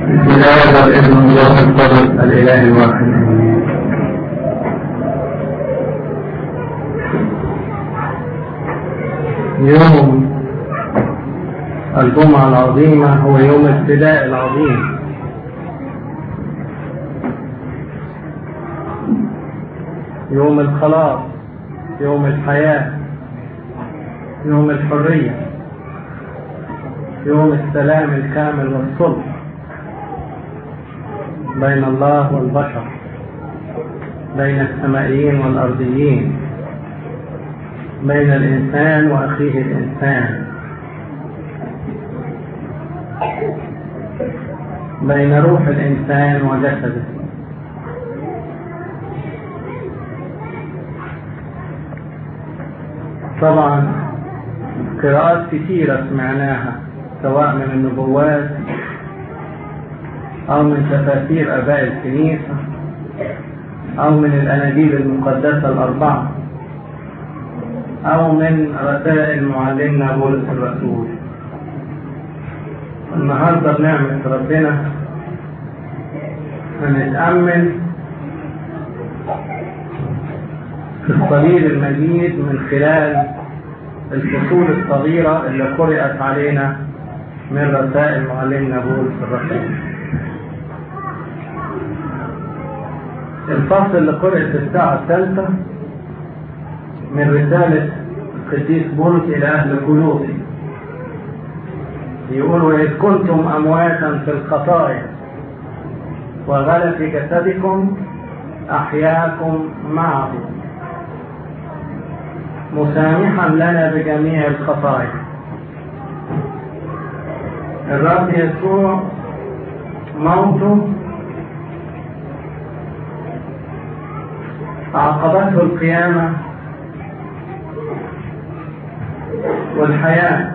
بسم الله والابن الله القدر الاله الواحد يوم الجمعة العظيمة هو يوم الفداء العظيم يوم الخلاص يوم الحياة يوم الحرية يوم السلام الكامل والصلح بين الله والبشر بين السمائيين والأرضيين بين الإنسان وأخيه الإنسان بين روح الإنسان وجسده طبعا قراءات كثيرة سمعناها سواء من النبوات أو من تفاسير آباء الكنيسة أو من الأناجيل المقدسة الأربعة أو من رسائل معلمنا بولس الرسول النهاردة بنعمة ربنا هنتأمل في الصليب المجيد من خلال الفصول الصغيرة اللي قرأت علينا من رسائل معلمنا بولس الرسول الفصل اللي قرأت الساعة الثالثة من رسالة القديس بولس إلى أهل كلوسي يقول وإذ كنتم أمواتا في الخطايا وغلف جسدكم أحياكم معه مسامحا لنا بجميع الخطايا الرب يسوع موته عقبته القيامة والحياة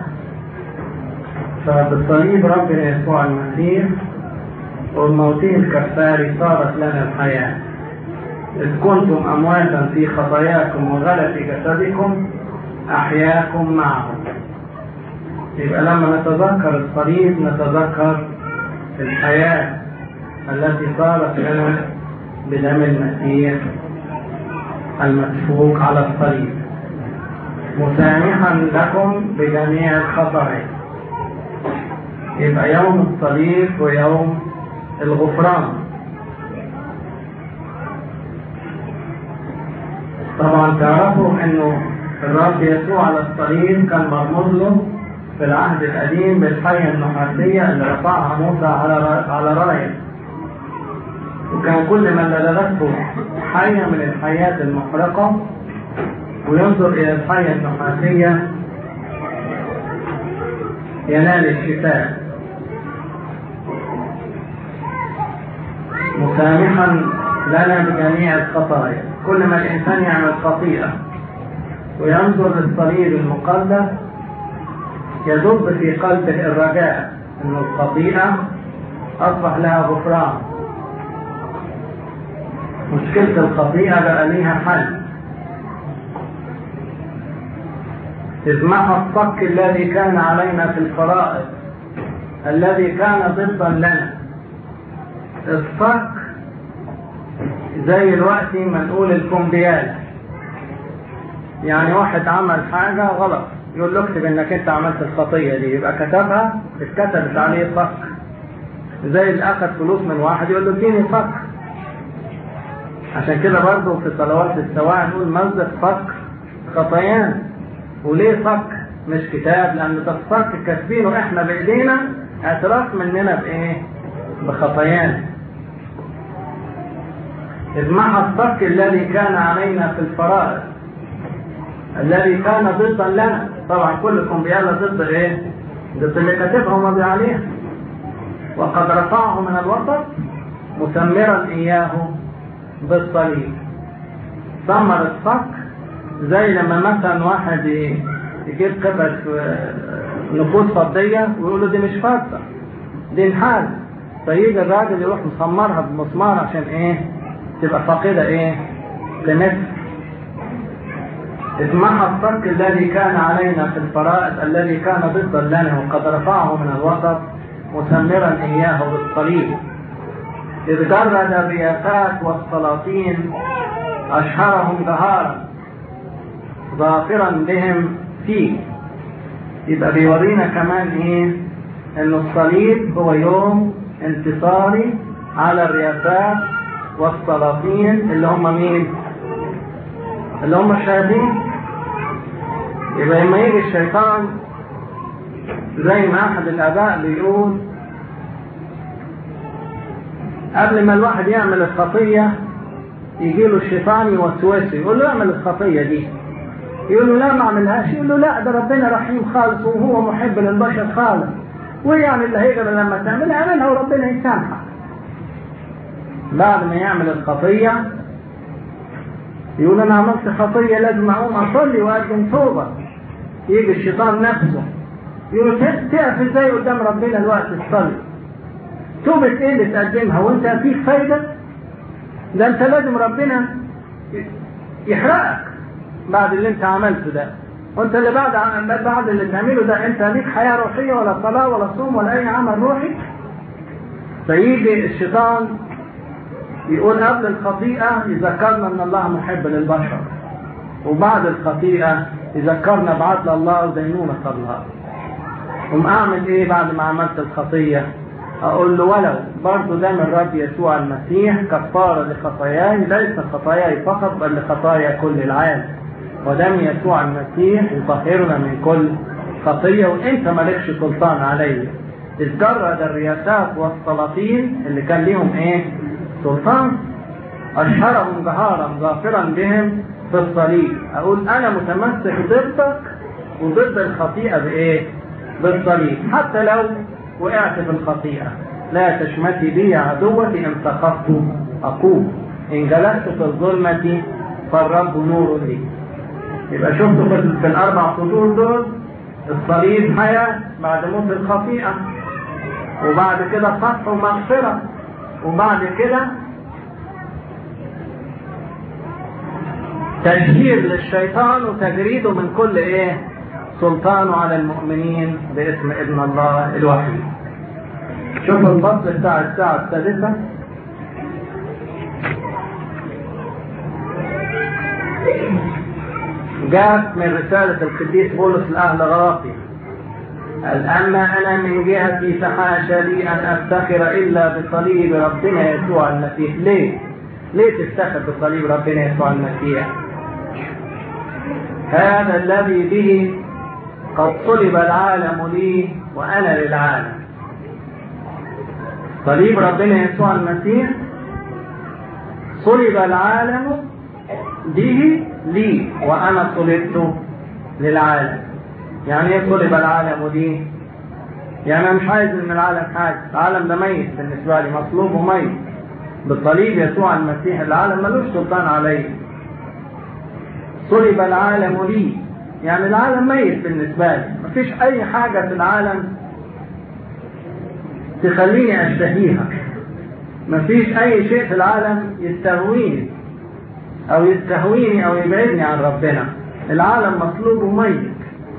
فبالصليب ربنا يسوع المسيح والموتين الكفاري صارت لنا الحياة إذ كنتم أمواتا في خطاياكم وغلف جسدكم أحياكم معه يبقى لما نتذكر الصليب نتذكر الحياة التي صارت لنا بدم المسيح المسفوك على الصليب مسامحا لكم بجميع الخطايا يبقى يوم الصليب ويوم الغفران طبعا تعرفوا انه الرب يسوع على الصليب كان مرموز له في العهد القديم بالحية النحاسية اللي رفعها موسى على على راية وكان كل من لدغته حية من الحياة المحرقة وينظر إلى الحية النحاسية ينال الشفاء مسامحا لنا بجميع الخطايا كل ما الإنسان يعمل خطيئة وينظر للصليب المقدس يذب في قلبه الرجاء أن الخطيئة أصبح لها غفران مشكلة الخطيئة بقى ليها حل إذ محى الصك الذي كان علينا في الفرائض الذي كان ضدا لنا الصك زي الوقت ما نقول الكمبيال يعني واحد عمل حاجة غلط يقول له اكتب انك انت عملت الخطية دي يبقى كتبها اتكتبت عليه صك زي اللي اخذ فلوس من واحد يقول له اديني صك عشان كده برضه في صلوات السواع نقول مصدر صك خطيان وليه صك مش كتاب لان ده الصك كاتبينه احنا بايدينا اعتراف مننا بايه بخطيان إذ محى الصك الذي كان علينا في الفرائض الذي كان ضدا لنا طبعا كلكم بيالا ضد ايه ضد اللي كاتبها ومضي عليها وقد رفعه من الوسط مسمرا اياه بالصليب ثمر الصك زي لما مثلا واحد يجيب قطعة نقود فضية ويقول له دي مش فضة دي نحاس فيجي الراجل يروح مسمرها بمسمار عشان ايه تبقى فاقدة ايه قيمتها إذ محى الصك الذي كان علينا في الفرائض الذي كان ضدا لنا وقد رفعه من الوسط مسمرا إياه بالصليب إذ جرد الرياسات والسلاطين أشهرهم ظهارا ظافرا بهم فيه يبقى بيورينا كمان ايه انه الصليب هو يوم انتصاري على الرياسات والسلاطين اللي هم مين اللي هم الشياطين يبقى لما يجي الشيطان زي ما احد الاباء بيقول قبل ما الواحد يعمل الخطية يجي له الشيطان يوسوسه يقول له اعمل الخطية دي يقول له لا ما اعملهاش يقول له لا ده ربنا رحيم خالص وهو محب للبشر خالص ويعني اللي هيقدر لما تعملها اعملها وربنا يسامحك بعد ما يعمل الخطية يقول انا عملت خطية لازم اقوم اصلي واقدم توبة يجي الشيطان نفسه يقول تقف ازاي قدام ربنا الوقت تصلي توبة ايه اللي تقدمها وانت فيك فايدة ده انت لازم ربنا يحرقك بعد اللي انت عملته ده وانت اللي بعد بعد اللي تعمله ده انت ليك حياة روحية ولا صلاة ولا صوم ولا اي عمل روحي فيجي الشيطان يقول قبل الخطيئة يذكرنا ان الله محب للبشر وبعد الخطيئة يذكرنا بعدل الله ودينونة الله قوم اعمل ايه بعد ما عملت الخطية اقول له ولو برضه دم الرب يسوع المسيح كفارة لخطاياي ليس خطاياي فقط بل لخطايا كل العالم ودم يسوع المسيح يطهرنا من كل خطية وانت مالكش سلطان علي اذ جرد الرياسات والسلاطين اللي كان ليهم ايه سلطان اشهرهم جهارا ظافرا بهم في الصليب اقول انا متمسك ضدك وضد الخطيئة بايه بالصليب حتى لو وقعت في الخطيئة لا تشمتي بي عدوتي ان سقطت اقوم ان جلست في الظلمة فالرب نور لي يبقى شفتوا في, في الاربع سطور دول الصليب حياة بعد موت الخطيئة وبعد كده فتح ومغفرة وبعد كده تشهير للشيطان وتجريده من كل ايه سلطانه على المؤمنين باسم ابن الله الوحيد شوفوا الفصل بتاع الساعة الثالثة جاءت من رسالة القديس بولس لأهل غلاطي قال أما أنا من جهتي فحاشا لي أن أفتخر إلا بصليب ربنا يسوع المسيح ليه؟ ليه تفتخر بصليب ربنا يسوع المسيح؟ هذا الذي به قد صلب العالم لي وأنا للعالم صليب ربنا يسوع المسيح صلب العالم به لي وأنا صلبت للعالم يعني ايه صلب العالم لي يعني أنا مش عايز من العالم حاجة العالم ده ميت بالنسبة لي مصلوب وميت بالصليب يسوع المسيح العالم ملوش سلطان عليه صلب العالم لي يعني العالم ميت بالنسبة لي مفيش أي حاجة في العالم تخليني أشتهيها مفيش أي شيء في العالم يستهويني أو يستهويني أو يبعدني عن ربنا العالم مطلوب وميت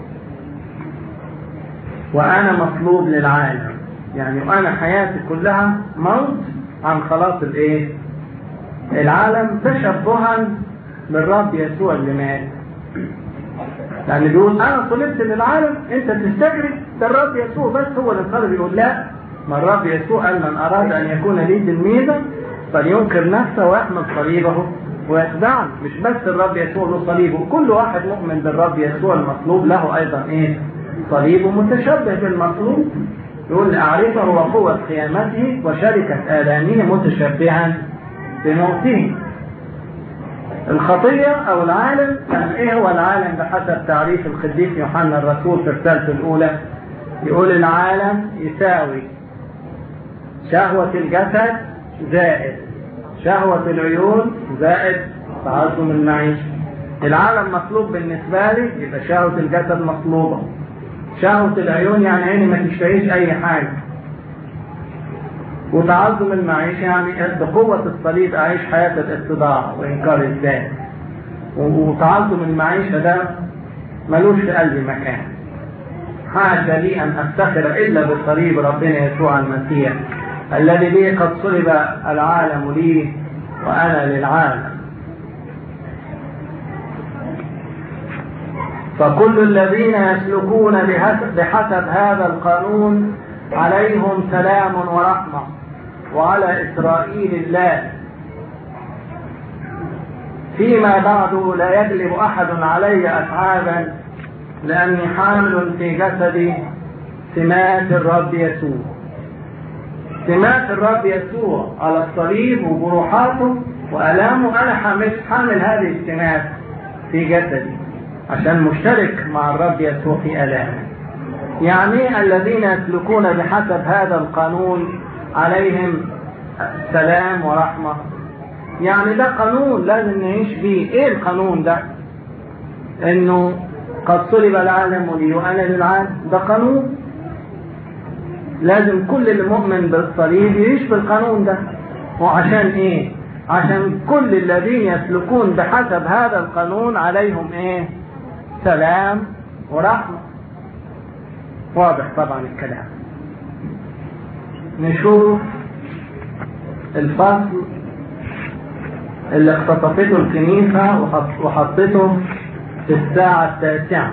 وأنا مطلوب للعالم يعني وأنا حياتي كلها موت عن خلاص الإيه؟ العالم تشبها بالرب يسوع اللي مات يعني بيقول انا طلبت للعالم انت تستجري ده الرب يسوع بس هو اللي طلب يقول لا ما الرب يسوع قال من اراد ان يكون لي تلميذا فلينكر نفسه ويحمل صليبه ويتبعني مش بس الرب يسوع له صليبه كل واحد مؤمن بالرب يسوع المطلوب له ايضا ايه صليبه متشبه بالمطلوب يقول اعرفه وقوة قيامته وشركة آلامه متشبها بموته الخطية أو العالم يعني إيه هو العالم بحسب تعريف القديس يوحنا الرسول في رسالته الأولى يقول العالم يساوي شهوة الجسد زائد شهوة العيون زائد تعظم المعيشة العالم مطلوب بالنسبة لي يبقى شهوة الجسد مطلوبة شهوة العيون يعني عيني ما تشتهيش أي حاجة وتعظم المعيشة يعني بقوة الصليب أعيش حياة الاتضاع وإنكار الذات وتعظم المعيشة ده ملوش في قلبي مكان حاشا لي أن أفتخر إلا بصليب ربنا يسوع المسيح الذي به قد صلب العالم لي وأنا للعالم فكل الذين يسلكون بحسب هذا القانون عليهم سلام ورحمة وعلى إسرائيل الله فيما بعد لا يجلب أحد علي أتعابا لأني حامل في جسدي سمات الرب يسوع سمات الرب يسوع على الصليب وجروحاته وألامه أنا حامل, حامل هذه السمات في جسدي عشان مشترك مع الرب يسوع في ألامه يعني الذين يسلكون بحسب هذا القانون عليهم سلام ورحمة يعني ده قانون لازم نعيش بيه ايه القانون ده انه قد صلب العالم لي وانا للعالم ده قانون لازم كل المؤمن بالصليب يعيش بالقانون ده وعشان ايه عشان كل الذين يسلكون بحسب هذا القانون عليهم ايه سلام ورحمة واضح طبعا الكلام نشوف الفصل اللي اختطفته الكنيسة وحطته في الساعة التاسعة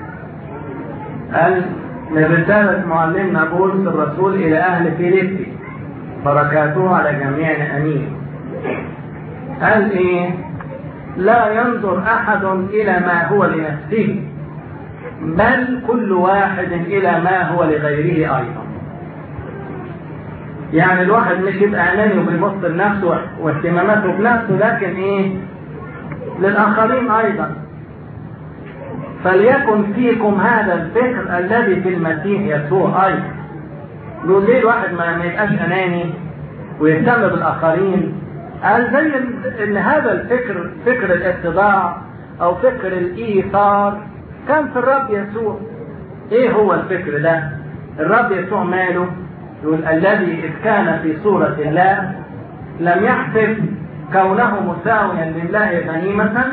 قال من رسالة معلمنا بولس الرسول إلى أهل فيليبي بركاته على جميع أمين قال إيه لا ينظر أحد إلى ما هو لنفسه بل كل واحد إلى ما هو لغيره أيضا يعني الواحد مش يبقى أناني وبيبص لنفسه واهتماماته بنفسه لكن إيه للآخرين أيضا فليكن فيكم هذا الفكر الذي في المسيح يسوع أيضا يقول ليه الواحد ما يبقاش أناني ويهتم بالآخرين قال زي ان هذا الفكر فكر الاتضاع او فكر الايثار كان في الرب يسوع ايه هو الفكر ده الرب يسوع ماله يقول الذي اذ كان في صورة الله لم يحسب كونه مساويا لله غنيمة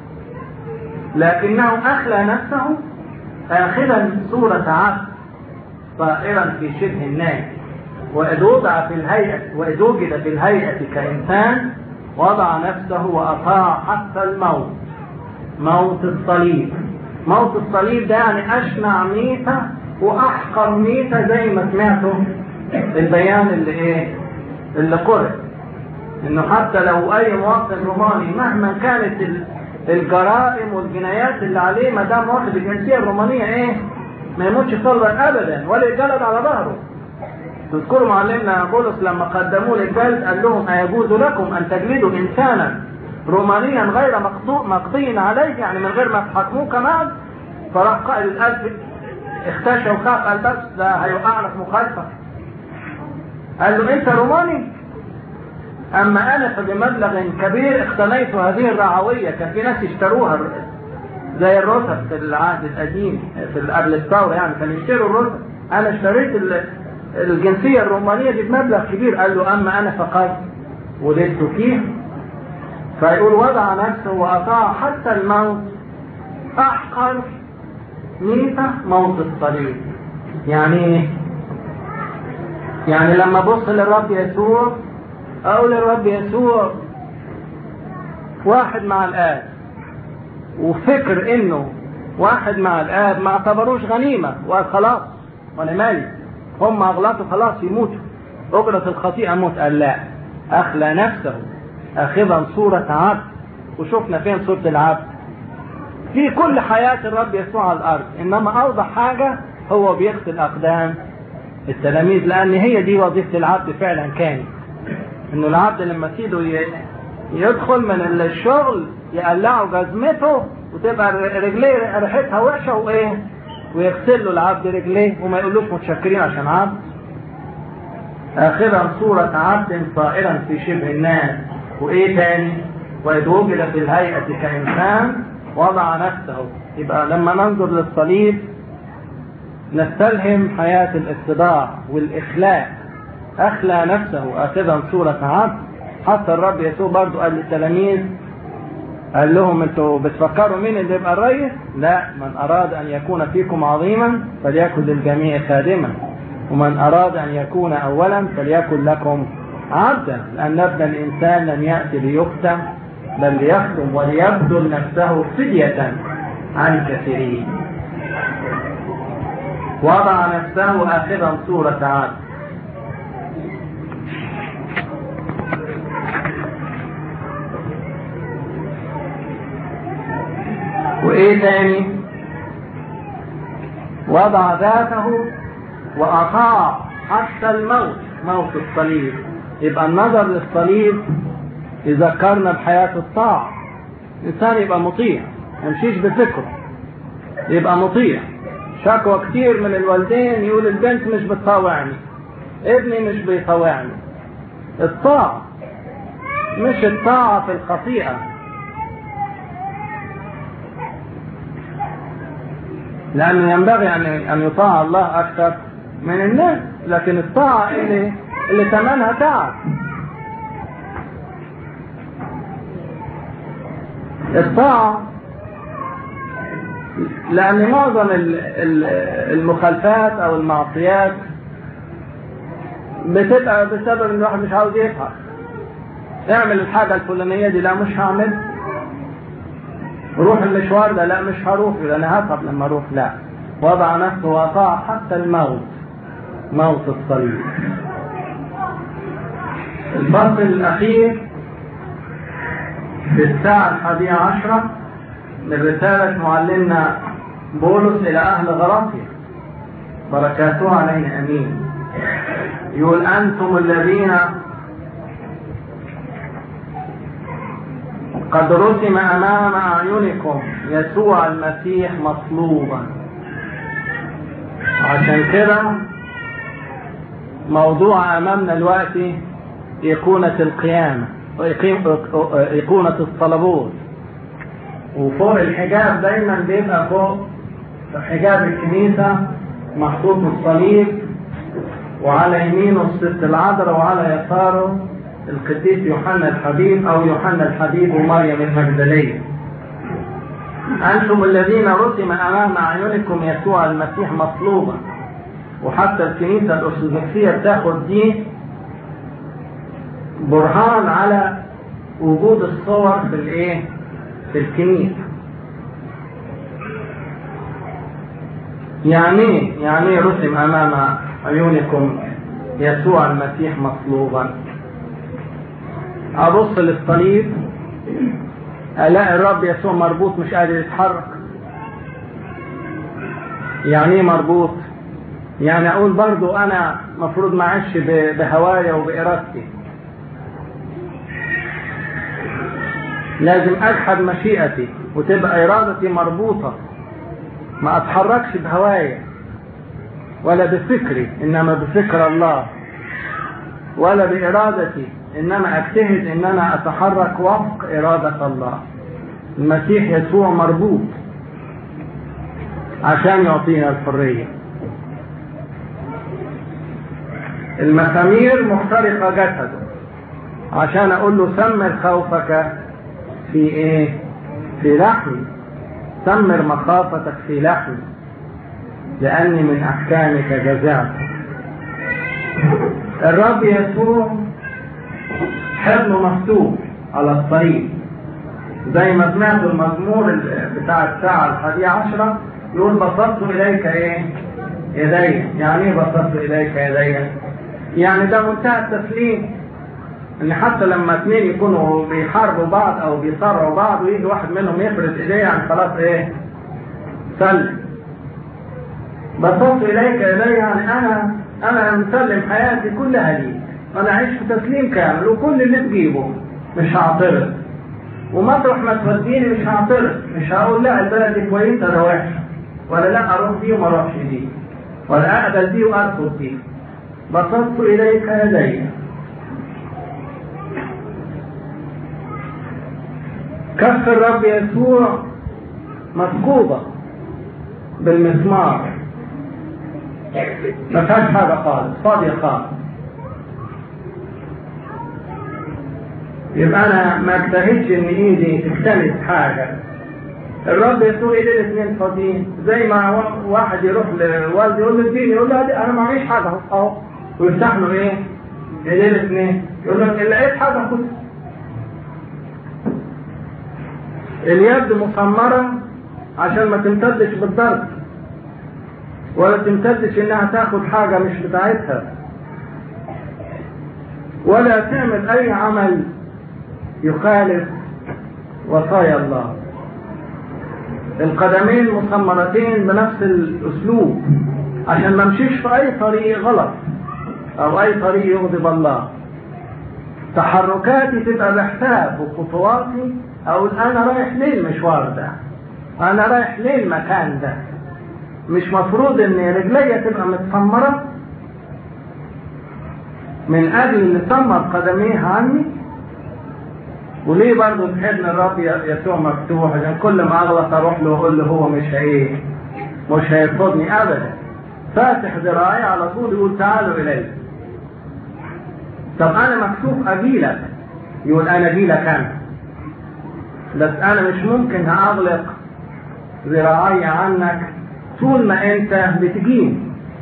لكنه اخلى نفسه اخذا صورة عبد طائرا في شبه الناس وإذ وضع في الهيئة وإذ وجد في الهيئة كإنسان وضع نفسه وأطاع حتى الموت موت الصليب موت الصليب ده يعني أشنع ميتة وأحقر ميتة زي ما سمعتوا البيان اللي إيه اللي قرأ إنه حتى لو أي مواطن روماني مهما كانت الجرائم والجنايات اللي عليه ما دام واخد الجنسية الرومانية إيه ما يموتش صلبا أبدا ولا يتجلد على ظهره تذكروا معلمنا بولس لما قدموه للجلد قال لهم أيجوز لكم أن تجلدوا إنسانا رومانيا غير مقضي عليه يعني من غير ما تحاكموه كمان فراح قائد الألف اختشى وخاف قال بس ده هيوقعنا في مخالفة قال له أنت روماني أما أنا فبمبلغ كبير اقتنيت هذه الرعوية كان في ناس يشتروها زي الرسل في العهد القديم في قبل الثورة يعني كانوا يشتروا الرسل أنا اشتريت الجنسية الرومانية دي بمبلغ كبير قال له أما أنا فقد ولدت فيه فيقول وضع نفسه وأطاع حتى الموت أحقر ميتة موت الصليب يعني ايه؟ يعني لما ابص للرب يسوع اقول للرب يسوع واحد مع الاب وفكر انه واحد مع الاب ما اعتبروش غنيمه وخلاص وانا مالي هم اغلطوا خلاص يموتوا اجرة الخطيئة موت قال لا اخلى نفسه اخذا صورة عبد وشفنا فين صورة العبد في كل حياة الرب يسوع على الارض انما اوضح حاجة هو بيغسل اقدام التلاميذ لان هي دي وظيفة العبد فعلا كانت انه العبد لما سيده يدخل من الشغل يقلعوا جزمته وتبقى رجليه ريحتها وحشه وايه ويغسل له العبد رجليه وما يقولوش متشكرين عشان عبد اخرا صورة عبد طائرا في شبه الناس وايه تاني واذ وجد في الهيئة كإنسان وضع نفسه يبقى لما ننظر للصليب نستلهم حياة الاتضاع والإخلاء أخلى نفسه آخذا صورة عبد حتى الرب يسوع برضو قال للتلاميذ قال لهم انتوا بتفكروا مين اللي يبقى الرئيس؟ لا من اراد ان يكون فيكم عظيما فليكن للجميع خادما ومن اراد ان يكون اولا فليكن لكم عبدا لان ابن الانسان لم ياتي ليختم بل ليخدم وليبذل نفسه فدية عن كثيرين وضع نفسه اخذا صورة عبد وايه تاني وضع ذاته واطاع حتى الموت موت الصليب يبقى النظر للصليب يذكرنا بحياة الطاعة الإنسان يبقى مطيع ما يمشيش بفكره يبقى مطيع شكوى كتير من الوالدين يقول البنت مش بتطاوعني ابني مش بيطاوعني الطاعة مش الطاعة في الخطيئة لأنه ينبغي أن أن يطاع الله أكثر من الناس لكن الطاعة اللي اللي ثمنها تعب الطاعة لأن معظم المخالفات أو المعصيات بتبقى بسبب إن الواحد مش عاوز يفهم اعمل الحاجة الفلانية دي لا مش هعمل روح المشوار ده لا مش هروح لأن هتعب لما أروح لا وضع نفسه وطاع حتى الموت موت الصليب الفصل الأخير في الساعة الحادية عشرة من رسالة معلمنا بولس إلى أهل غلاطيا بركاته علينا أمين يقول أنتم الذين قد رسم أمام أعينكم يسوع المسيح مصلوبا عشان كده موضوع أمامنا الوقت أيقونة القيامة أيقونة الصلبوت وفوق الحجاب دايما بيبقى فوق حجاب الكنيسة محطوط الصليب وعلى يمينه الست العذراء وعلى يساره القديس يوحنا الحبيب أو يوحنا الحبيب ومريم المجدلية أنتم الذين رسم أمام أعينكم يسوع المسيح مصلوبا وحتى الكنيسة الأرثوذكسية بتاخد دي برهان على وجود الصور في الايه في الكنيسة يعني ايه يعني ايه رسم امام عيونكم يسوع المسيح مصلوبا ابص للصليب الاقي الرب يسوع مربوط مش قادر يتحرك يعني ايه مربوط يعني اقول برضو انا مفروض ما اعيش بهوايا وبارادتي لازم اجحد مشيئتي وتبقى ارادتي مربوطه ما اتحركش بهوايا ولا بفكري انما بفكر الله ولا بارادتي انما اجتهد ان انا اتحرك وفق اراده الله المسيح يسوع مربوط عشان يعطينا الحريه المسامير محترقه جسده عشان اقول له سمر خوفك في ايه في لحمي سمر مخافتك في لحمي لاني من احكامك جزعت الرب يسوع حضنه مفتوح على الصليب زي ما سمعتوا المزمور بتاع الساعة الحادية عشرة يقول بسطت إليك إيه؟ يدي يعني إيه بسطت إليك يدي؟ يعني ده منتهى التسليم ان حتى لما اثنين يكونوا بيحاربوا بعض او بيصارعوا بعض ويجي واحد منهم يفرد ايديه يعني خلاص ايه سلم بسطت اليك يدي يعني انا انا مسلم حياتي كلها ليك انا اعيش في تسليم كامل وكل اللي تجيبه مش هعترض ومطرح ما توديني مش هعترض مش هقول لا البلد دي كويسه ده وحش ولا لا اروح دي وما اروحش دي ولا اقبل دي وارفض دي بسطت اليك يدي كف الرب يسوع مفقودة بالمسمار ما فيهاش حاجة خالص فاضية خالص يبقى انا ما اجتهدش ان ايدي تكتنس حاجه الرب يسوع ايديه الاثنين فاضيين زي ما واحد يروح لوالده يقول له اديني يقول له انا معيش حاجه اهو ويفتح له ايه؟ ايديه الاثنين يقول له ان لقيت حاجه خد اليد مسمره عشان ما تمتدش بالضرب ولا تمتدش انها تاخد حاجه مش بتاعتها ولا تعمل اي عمل يخالف وصايا الله القدمين مسمرتين بنفس الاسلوب عشان ما امشيش في اي طريق غلط او اي طريق يغضب الله تحركاتي تبقى بحساب وخطواتي اقول انا رايح ليه المشوار ده انا رايح ليه المكان ده مش مفروض ان رجليا تبقى متسمره من اجل اللي سمر قدميه عني وليه برضه تحبني الرب يسوع مفتوح عشان كل ما اغلط اروح له واقول له هو مش ايه مش هيرفضني ابدا فاتح ذراعي على طول يقول تعالوا الي طب انا مكتوب اجيلك يقول انا اجيلك انا بس انا مش ممكن هاغلق ذراعي عنك طول ما انت بتجيني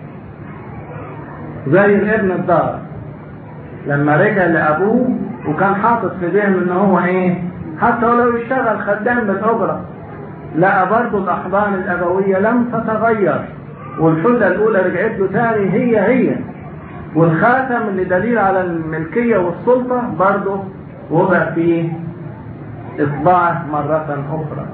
زي الابن الضار لما رجع لابوه وكان حاطط في ذهنه ان هو ايه حتى ولو يشتغل خدام بالاجره لقى برضه الاحضان الابويه لم تتغير والحله الاولى رجعت له تاني هي هي والخاتم اللي دليل على الملكيه والسلطه برضه وضع فيه اصبعه مره اخرى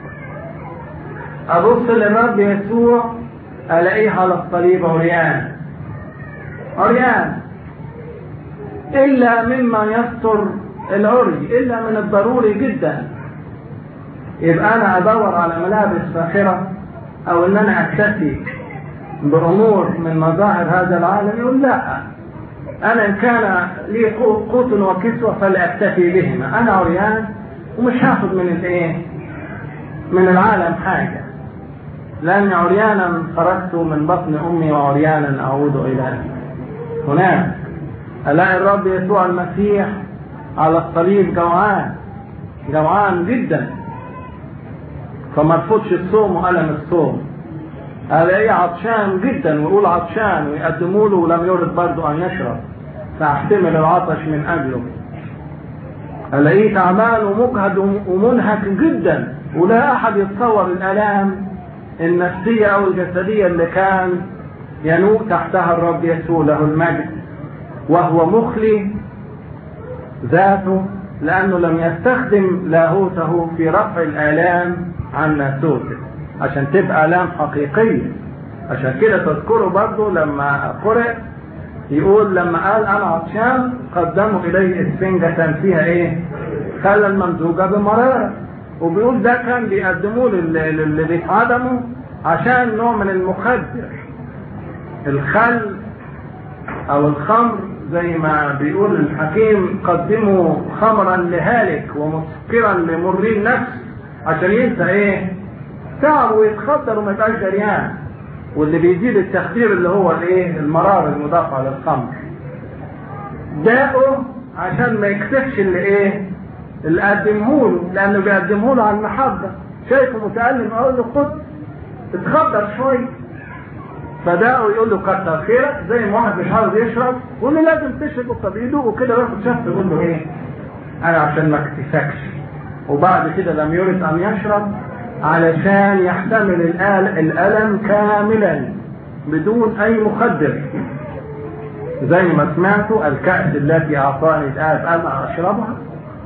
ابص للرب يسوع الاقيه على الصليب عريان عريان إلا مما يستر العري إلا من الضروري جدا يبقى أنا أدور على ملابس فاخرة أو إن أنا أكتفي بأمور من مظاهر هذا العالم يقول لا أنا إن كان لي قوت وكسوة فلأكتفي بهما أنا عريان ومش هاخد من الإيه؟ من العالم حاجة لأني عريانا خرجت من بطن أمي وعريانا أعود إلى هناك ألاقي الرب يسوع المسيح على الصليب جوعان جوعان جدا فما رفضش الصوم وألم الصوم ألاقيه عطشان جدا ويقول عطشان ويقدموا له ولم يرد برضه أن يشرب فأحتمل العطش من أجله ألاقيه تعبان ومجهد ومنهك جدا ولا أحد يتصور الآلام النفسية أو الجسدية اللي كان ينوء تحتها الرب يسوع له المجد وهو مخلي ذاته لأنه لم يستخدم لاهوته في رفع الآلام عن ناسوته عشان تبقى آلام حقيقية عشان كده تذكروا برضه لما قرأ يقول لما قال أنا عطشان قدموا إليه إسفنجة فيها إيه؟ خلا ممزوجة بمرارة وبيقول ده كان بيقدموه للي بيتعدموا عشان نوع من المخدر الخل أو الخمر زي ما بيقول الحكيم قدموا خمرا لهالك ومسكرا لمري النفس عشان ينسى ايه تعب ويتخدر وما يبقاش جريان واللي بيزيد التخدير اللي هو الايه المرار المضاف على الخمر داقه عشان ما يكسفش اللي ايه اللي قدمه له لانه بيقدمه له على المحبه شايفه متالم اقول له خد اتخدر شويه فداقه يقول له كتر خيرك زي ما واحد مش عاوز يشرب يقول له لازم تشرب طب يدوقه كده وياخد شفت يقول له ايه؟ انا عشان ما اكتفكش وبعد كده لم يرد ان يشرب علشان يحتمل الآل الألم كاملا بدون أي مخدر زي ما سمعتوا الكأس التي أعطاني الآب أنا أشربها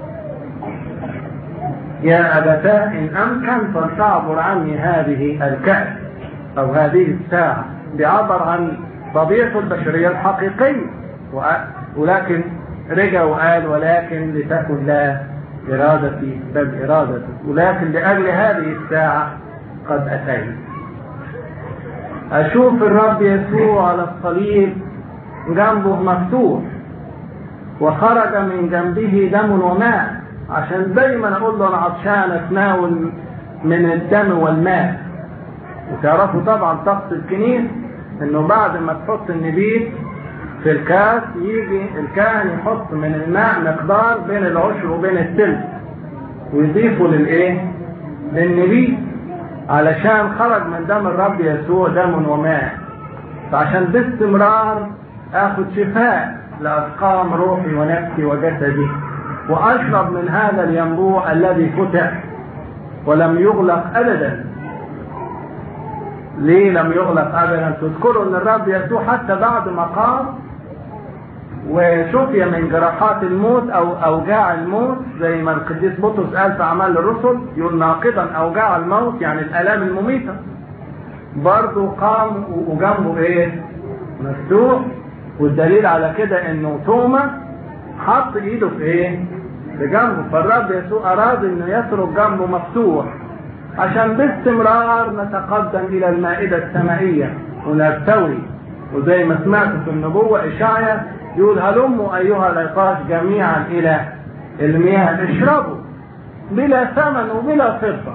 يا أبتاه إن أمكن فلتعبر عني هذه الكأس أو هذه الساعة بيعبر عن طبيعته البشرية الحقيقية ولكن رجع وقال ولكن لتكن لا إرادتي بل إرادتك ولكن لأجل هذه الساعة قد أتيت أشوف الرب يسوع على الصليب جنبه مفتوح وخرج من جنبه دم وماء عشان دايما اقول له انا عطشان اتناول من الدم والماء وتعرفوا طبعا طقس الكنيس انه بعد ما تحط النبيذ في الكاس يجي الكاهن يحط من الماء مقدار بين العشر وبين التلت ويضيفه للايه للنبيذ علشان خرج من دم الرب يسوع دم وماء فعشان باستمرار اخد شفاء لاسقام روحي ونفسي وجسدي واشرب من هذا الينبوع الذي فتح ولم يغلق ابدا ليه لم يغلق ابدا تذكروا ان الرب يسوع حتى بعد ما قام وشفي من جراحات الموت او اوجاع الموت زي ما القديس بطرس قال في اعمال الرسل يقول ناقضا اوجاع الموت يعني الالام المميته برضه قام وجنبه ايه مفتوح والدليل على كده انه توما حط ايده في ايه في جنبه فالرب يسوع اراد انه يترك جنبه مفتوح عشان باستمرار نتقدم الى المائدة السمائية ونرتوي وزي ما سمعت في النبوة اشعيا يقول هلموا ايها العطاش جميعا الى المياه اشربوا بلا ثمن وبلا فضة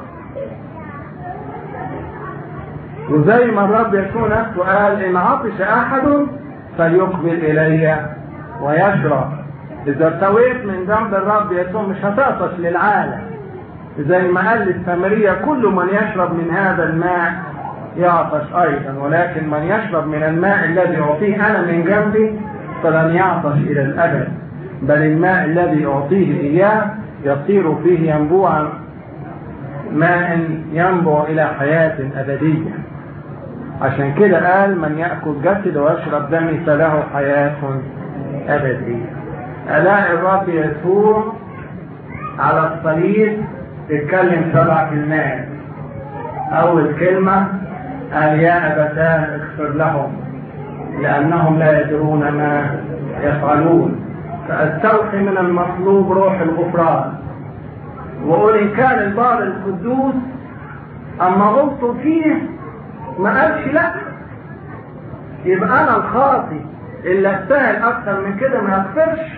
وزي ما الرب يسوع نفسه قال ان عطش احد فليقبل الي ويشرب اذا ارتويت من جنب الرب يسوع مش هتعطش للعالم زي ما قال للسامرية كل من يشرب من هذا الماء يعطش أيضا ولكن من يشرب من الماء الذي أعطيه أنا من جنبي فلن يعطش إلى الأبد بل الماء الذي أعطيه إياه يصير فيه ينبوعا ماء ينبع إلى حياة أبدية عشان كده قال من يأكل جسد ويشرب دمي فله حياة أبدية ألاء الرب يسوع على الصليب تتكلم سبع كلمات أول كلمة قال يا أبتاه اغفر لهم لأنهم لا يدرون ما يفعلون فأستوحي من المطلوب روح الغفران وقول إن كان البار القدوس أما غلطوا فيه ما قالش لا يبقى أنا الخاطي اللي أستاهل أكثر من كده ما أغفرش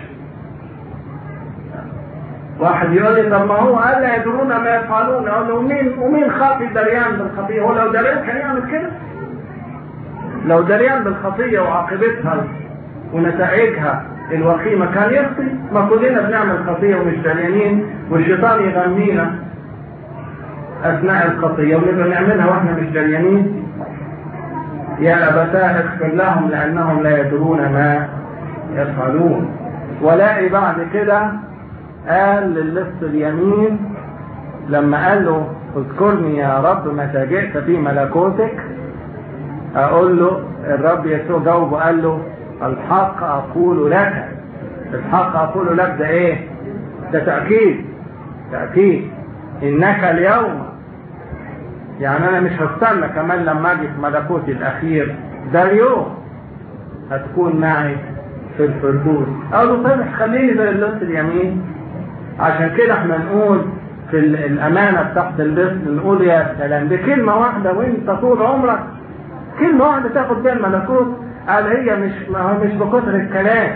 واحد يقول لي طب ما هو قال لا يدرون ما يفعلون اقول له ومين ومين خاطي دريان بالخطيه هو لو دريان كان يعمل كده لو دريان بالخطيه وعاقبتها ونتائجها الوخيمه كان يخطي ما كلنا بنعمل خطيه ومش دريانين والشيطان يغنينا اثناء الخطيه ونبقى نعملها واحنا مش دريانين يا ابتاه اغفر لهم لانهم لا يدرون ما يفعلون ولاقي بعد كده قال للص اليمين لما قال له اذكرني يا رب متى جئت في ملكوتك اقول له الرب يسوع جاوبه قال له الحق اقول لك الحق اقول لك ده ايه ده تأكيد تأكيد انك اليوم يعني انا مش هستنى كمان لما اجي في ملكوتي الاخير ده اليوم هتكون معي في الفردوس قال له طيب خليني زي اللص اليمين عشان كده احنا نقول في الامانه بتاعت اللص نقول يا سلام بكلمه واحده وانت طول عمرك كلمه واحده تاخد بيها الملكوت قال هي مش ما هو مش بكثر الكلام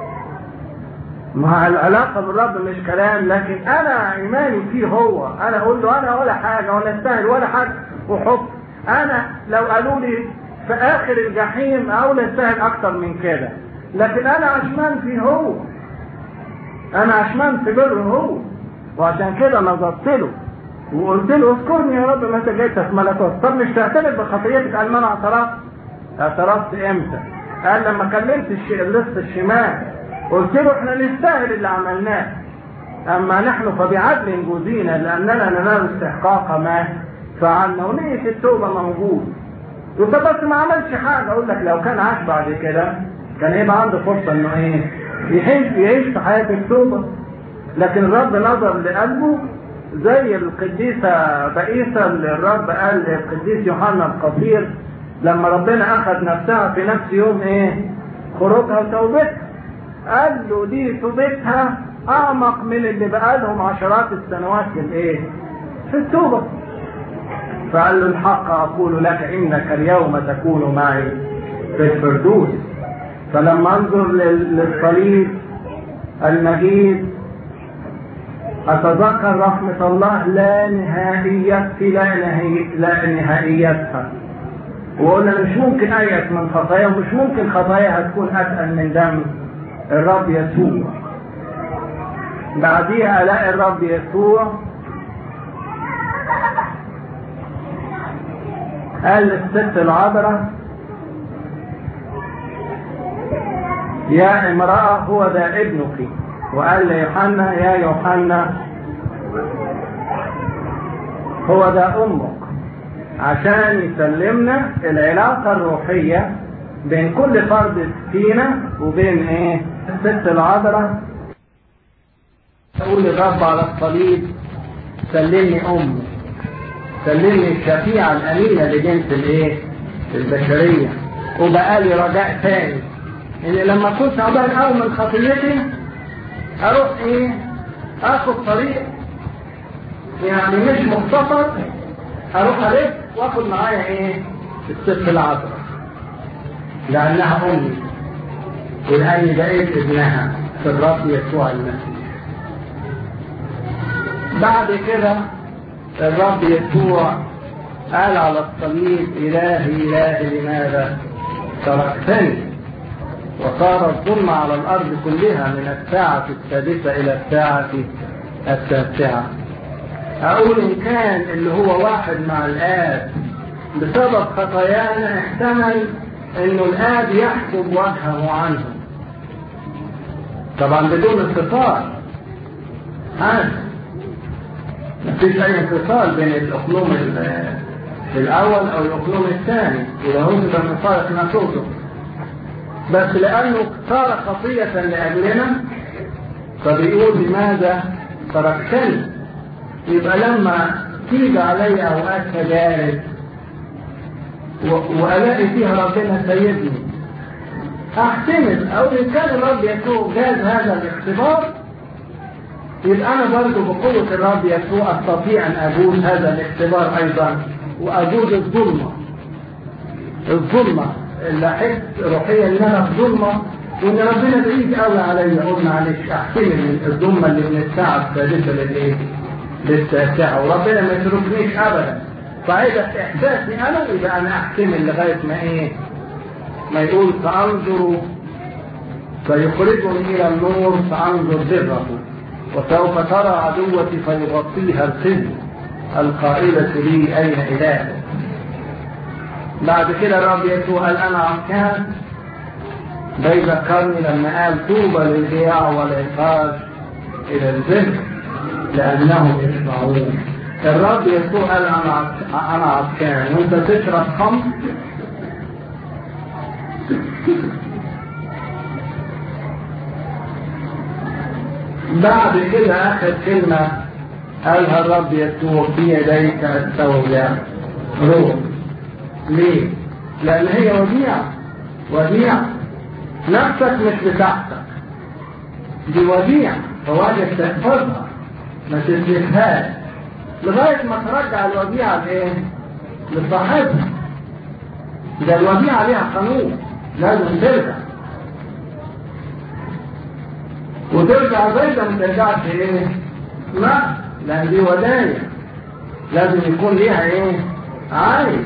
ما العلاقه بالرب مش كلام لكن انا ايماني فيه هو انا اقول له انا ولا حاجه ولا استاهل ولا حاجه وحب انا لو قالوا لي في اخر الجحيم اقول استاهل اكتر من كده لكن انا عشمان فيه هو انا عشمان في بره هو وعشان كده نظرت له وقلت له اذكرني يا رب متى جيت في ملكوت طب مش تعترف بخطيتك قال ما انا اعترفت اعترفت امتى قال لما كلمت اللص الشمال قلت له احنا نستاهل اللي عملناه اما نحن فبعدل جوزينا لاننا ننال استحقاق ما فعلنا ونية التوبه موجود وانت بس ما عملش حاجه اقول لك لو كان عاش بعد كده كان يبقى عنده فرصه انه ايه يعيش يعيش في حياه التوبه لكن الرب نظر لقلبه زي القديسة بئيسة اللي الرب قال للقديس يوحنا القصير لما ربنا أخذ نفسها في نفس يوم إيه؟ خروجها وتوبتها. قال له دي توبتها أعمق من اللي بقالهم عشرات السنوات في الإيه؟ في التوبة. فقال له الحق أقول لك إنك اليوم تكون معي في الفردوس. فلما انظر للصليب المجيد أتذكر رحمة الله لا نهائية لا, نهاية لا نهائيتها وقلنا مش ممكن أيأس من خطاياه ومش ممكن خطاياها تكون أتقل من دم الرب يسوع بعديها ألاقي الرب يسوع قال للست العذراء يا امرأة هو ذا ابنك وقال ليوحنا يا يوحنا هو ذا أمك عشان يسلمنا العلاقة الروحية بين كل فرد فينا وبين ايه الست العذراء تقول للرب على الصليب سلمني امي سلمني الشفيعة الأمينة لجنس الايه البشرية وبقى لي رجاء ثاني ان لما كنت تعبان قوي من خطيتي اروح ايه اخد طريق يعني مش مختصر اروح الف واخد معايا ايه الست العذراء لانها امي ولاني بقيت ابنها في الرب يسوع المسيح بعد كده الرب يسوع قال على الصليب إلهي إلهي لماذا تركتني وصار الظلم على الأرض كلها من الساعة السادسة إلى الساعة التاسعة أقول إن كان اللي هو واحد مع الآب بسبب خطايانا احتمل إنه الآب يحجب وجهه عنه طبعا بدون انفصال هذا مفيش أي انفصال بين الأقلوم الأول أو الأقلوم الثاني إذا هم من فارق نفسه بس لأنه صار خطية لأجلنا فبيقول لماذا تركتني يبقى لما تيجي علي أوقات تجارب وألاقي فيها ربنا سيدني أحتمل أو إن كان الرب يسوع جاز هذا الاختبار يبقى أنا برضه بقوة الرب يسوع أستطيع أن أجوز هذا الاختبار أيضا وأجوز الظلمة الظلمة اللي أحس روحيا إن أنا في ظلمة وإن ربنا بعيد قوي عليا أقول معلش أحتمل من الظلمة اللي من الساعة السادسة للإيه؟ للتاسعة وربنا ما يتركنيش أبدا فإذا إحساسي أنا يبقى أنا أحتمل لغاية ما إيه؟ ما يقول سأنظر فيخرجني إلى النور فأنظر بره وسوف ترى عدوتي فيغطيها الخزي القائلة لي أين إلهك بعد كده الرب يسوع قال أنا عكان بيذكرني لما قال طوبى للجياع والعقاب إلى الذكر لأنهم يسمعون الرب يسوع قال أنا أنا عكان وأنت تشرب خمر بعد كده آخر كلمة قالها الرب يسوع في يديك السوداء روح ليه؟ لأن هي وديعة وديعة نفسك مش بتاعتك دي وديعة فواجب تحفظها ما تدركهاش لغاية ما ترجع الوديعة لإيه؟ لصاحبها ده الوديعة ليها قانون لازم ترجع وترجع بيتا ما ترجعش ايه لا لان دي ودايع لازم يكون ليها ايه عايز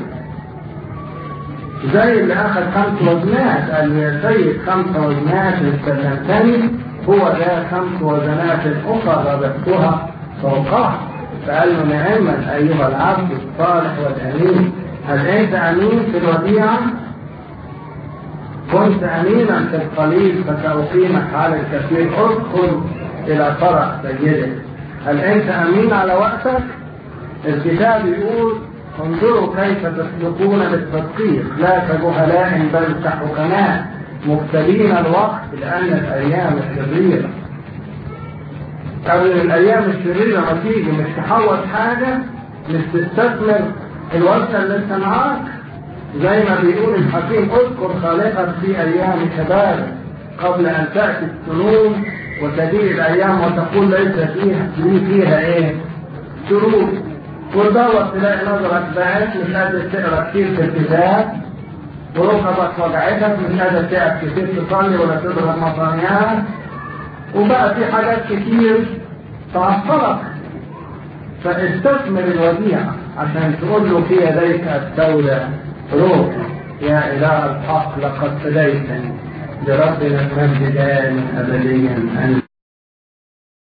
زي اللي اخذ خمس وزنات قال يا سيد خمس وزنات استلمتني هو ده خمس وزنات اخرى ربحتها فوقها فقال له نعما ايها العبد الصالح والامين هل انت امين في الوديعه كنت امينا في القليل فساقيمك على الكثير ادخل الى فرح سيدك هل انت امين على وقتك الكتاب يقول انظروا كيف تسلكون بالتدقيق لا كجهلاء بل كحكماء مبتلين الوقت لان الايام الشريره قبل الايام الشريره ما تيجي مش تحوط حاجه مش تستثمر الورثه اللي انت معاك زي ما بيقول الحكيم اذكر خالقك في ايام شبابك قبل ان تاتي السنون وتجيء الايام وتقول ليس فيها لي فيها ايه؟ شروط وتدور تلاقي نظرك باعت مش قادر تقرا كتير في الكتاب وركبك وجعتك مش قادر تقعد كتير تصلي ولا تضرب مصانيات وبقى في حاجات كتير تعطلك فاستثمر الوديعه عشان تقول له في يديك الدوله روح يا إله الحق لقد فديتني بربنا المجد دائما أبديا أنت